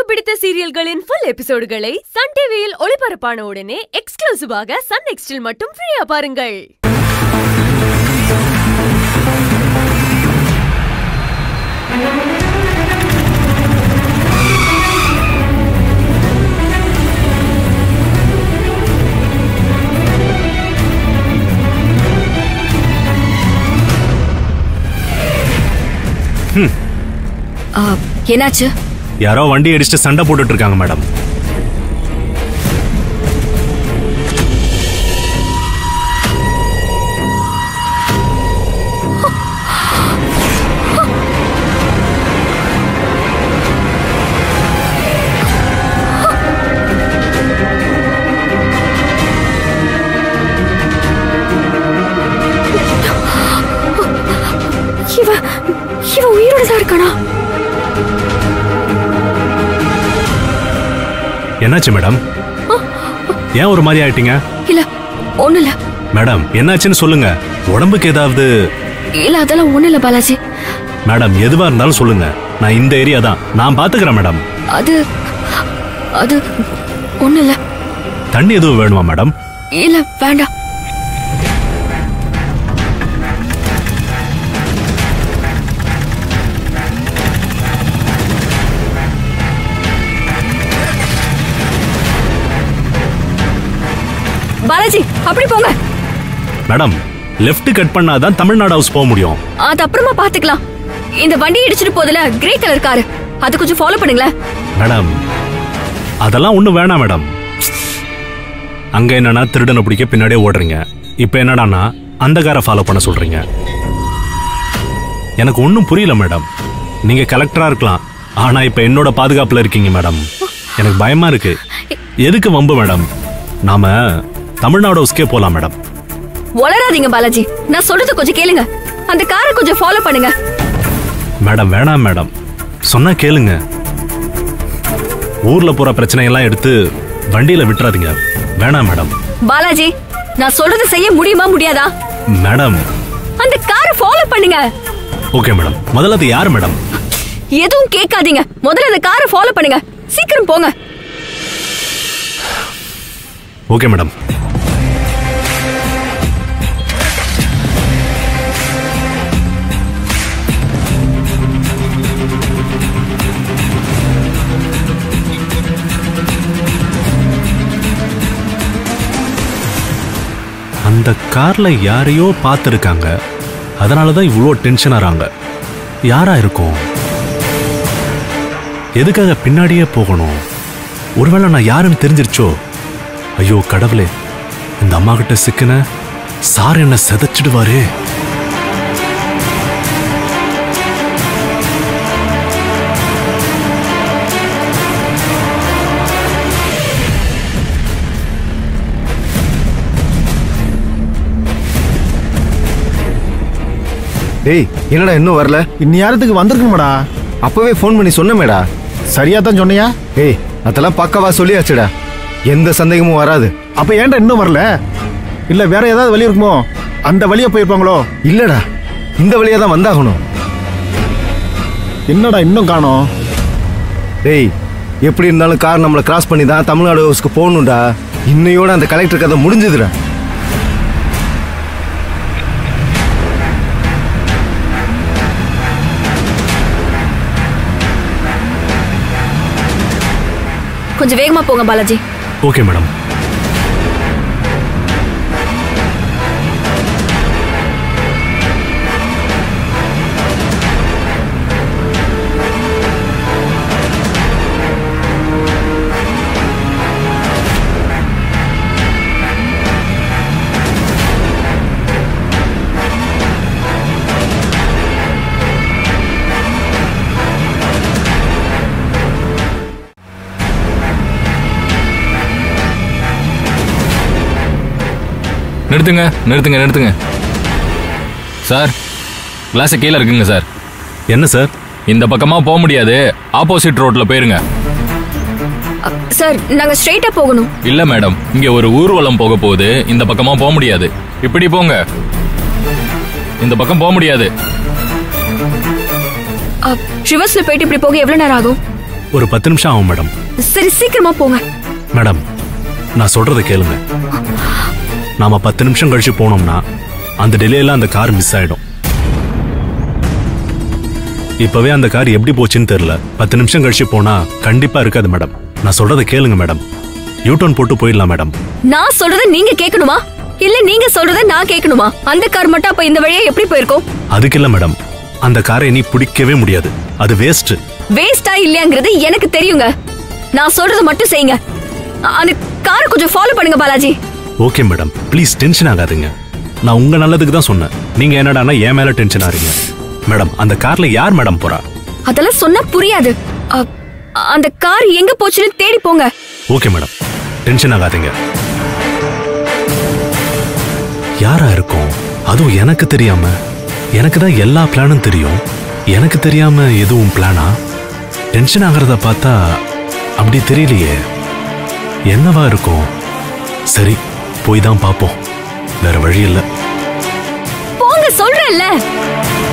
பிடித்த சீரியல்களின் full எபிசோடுகளை Sun டிவியில் ஒளிபரப்பான உடனே எக்ஸ்க்ளூசிவாக சன் நெக்ஸ்டில் மட்டும் ஃப்ரீயா பாருங்கள் ஆ, என்னாச்சு யாரோ வண்டி அடிச்சுட்டு சண்டை போட்டுட்டு இருக்காங்க மேடம் இவ இவ உயிரோட தான் இருக்கானா என்னாச்சு மேடம் ஏன் ஒரு மாதிரி ஆயிட்டீங்க இல்ல ஒண்ணு இல்ல மேடம் என்னாச்சுன்னு சொல்லுங்க உடம்புக்கு ஏதாவது இல்ல அதெல்லாம் ஒண்ணு இல்ல பாலாஜி மேடம் எதுவா இருந்தாலும் சொல்லுங்க நான் இந்த ஏரியா தான் நான் பாத்துக்கிறேன் மேடம் அது அது ஒண்ணு இல்ல தண்ணி எதுவும் வேணுமா மேடம் இல்ல வேண்டாம் பாலாஜி அப்படி போங்க மேடம் லெஃப்ட் கட் பண்ணாதான் தமிழ்நாடு ஹவுஸ் போக முடியும் அது அப்புறமா பாத்துக்கலாம் இந்த வண்டி இடிச்சிட்டு போதுல கிரே கலர் காரு அது கொஞ்சம் ஃபாலோ பண்ணுங்களேன் மேடம் அதெல்லாம் ஒண்ணும் வேணாம் மேடம் அங்க என்னன்னா திருடனை பிடிக்க பின்னாடியே ஓடுறீங்க இப்ப என்னடான்னா அந்த காரை ஃபாலோ பண்ண சொல்றீங்க எனக்கு ஒன்றும் புரியல மேடம் நீங்க கலெக்டரா இருக்கலாம் ஆனா இப்ப என்னோட பாதுகாப்புல இருக்கீங்க மேடம் எனக்கு பயமா இருக்கு எதுக்கு வம்பு மேடம் நாம தமிழ்நாடு ஹவுஸ்க்கே போலாம் மேடம் வளராதீங்க பாலாஜி நான் சொல்றது கொஞ்சம் கேளுங்க அந்த காரை கொஞ்சம் ஃபாலோ பண்ணுங்க மேடம் வேணாம் மேடம் சொன்னா கேளுங்க ஊர்ல போற பிரச்சனையெல்லாம் எடுத்து வண்டியில விட்டுறாதீங்க வேணாம் மேடம் பாலாஜி நான் சொல்றத செய்ய முடியுமா முடியாதா மேடம் அந்த காரை ஃபாலோ பண்ணுங்க ஓகே மேடம் முதல்ல அது யார் மேடம் எதுவும் கேட்காதீங்க முதல்ல அந்த காரை ஃபாலோ பண்ணுங்க சீக்கிரம் போங்க ஓகே மேடம் அந்த கார்ல யாரையோ பார்த்துருக்காங்க அதனால தான் இவ்வளோ டென்ஷன் ஆறாங்க யாரா இருக்கும் எதுக்காக பின்னாடியே போகணும் ஒருவேளை நான் யாருன்னு தெரிஞ்சிருச்சோ ஐயோ கடவுளே இந்த அம்மா கிட்ட சிக்கின சார் என்ன செதைச்சிடுவாரே டேய் என்னடா இன்னும் வரல இந்நேரத்துக்கு வந்திருக்கணுமாடா அப்பவே ஃபோன் பண்ணி சொன்னமேடா சரியா தான் சொன்னியா ஏய் அதெல்லாம் பக்கவா சொல்லியாச்சுடா எந்த சந்தேகமும் வராது அப்ப ஏன்டா இன்னும் வரல இல்ல வேற ஏதாவது வழி இருக்குமோ அந்த வழியா போயிருப்பாங்களோ இல்லடா இந்த வழியா தான் வந்தாகணும் என்னடா இன்னும் காணோம் டேய் எப்படி இருந்தாலும் கார் நம்மளை கிராஸ் பண்ணி தான் தமிழ்நாடு ஹவுஸ்க்கு போகணும்டா இன்னையோட அந்த கலெக்டர் கதை முடிஞ்சதுடா கொஞ்சம் வேகமா போங்க பாலாஜி ஓகே மேடம் நிறுத்துங்க நிறுத்துங்க நிறுத்துங்க சார் கிளாஸை கீழே இருக்குங்க சார் என்ன சார் இந்த பக்கமா போக முடியாது ஆப்போசிட் ரோட்ல போயிருங்க அ, சார் நாங்க ஸ்ட்ரைட்டா போகணும் இல்ல மேடம் இங்க ஒரு ஊர்வலம் போக போகுது இந்த பக்கமா போக முடியாது இப்படி போங்க இந்த பக்கம் போக முடியாது ரிவர்ஸ்ல போயிட்டு இப்படி போக எவ்வளவு நேரம் ஆகும் ஒரு பத்து நிமிஷம் ஆகும் மேடம் சரி சீக்கிரமா போங்க மேடம் நான் சொல்றதை கேளுங்க நாம பத்து நிமிஷம் கழிச்சு போனோம்னா அந்த டிலேல அந்த கார் மிஸ் ஆயிடும் இப்பவே அந்த கார் எப்படி போச்சுன்னு தெரியல பத்து நிமிஷம் கழிச்சு போனா கண்டிப்பா இருக்காது மேடம் நான் சொல்றதை கேளுங்க மேடம் யூ டர்ன் போட்டு போயிடலாம் மேடம் நான் சொல்றத நீங்க கேட்கணுமா இல்ல நீங்க சொல்றத நான் கேட்கணுமா அந்த கார் மட்டும் அப்ப இந்த வழியா எப்படி போயிருக்கோம் அதுக்கு இல்ல மேடம் அந்த காரை இனி பிடிக்கவே முடியாது அது வேஸ்ட் வேஸ்டா இல்லையாங்கிறது எனக்கு தெரியுங்க நான் சொல்றது மட்டும் செய்யுங்க அ- அந்த காரை கொஞ்சம் ஃபாலோ பண்ணுங்க Balaji okay madam please tension ஆகாதீங்க நான் உங்க நல்லதுக்கு தான் சொன்னேன் நீங்க என்னடான்னா என் மேல டென்ஷன் ஆறீங்க மேடம் அந்த கார்ல யார் மேடம் போறா அதெல்லாம் சொன்னா புரியாது அ- அந்த கார் எங்க போச்சுன்னு தேடி போங்க ஓகே மேடம் டென்ஷன் ஆகாதீங்க யாரா இருக்கும் அதுவும் எனக்கு தெரியாம எனக்கு தான் எல்லா பிளானும் தெரியும் எனக்கு தெரியாம எதுவும் பிளானா டென்ஷன் ஆகிறத பார்த்தா அப்படி தெரியலையே என்னவா இருக்கும் சரி போய் தான் பார்ப்போம் வேற வழி இல்லை போங்க சொல்றேன்ல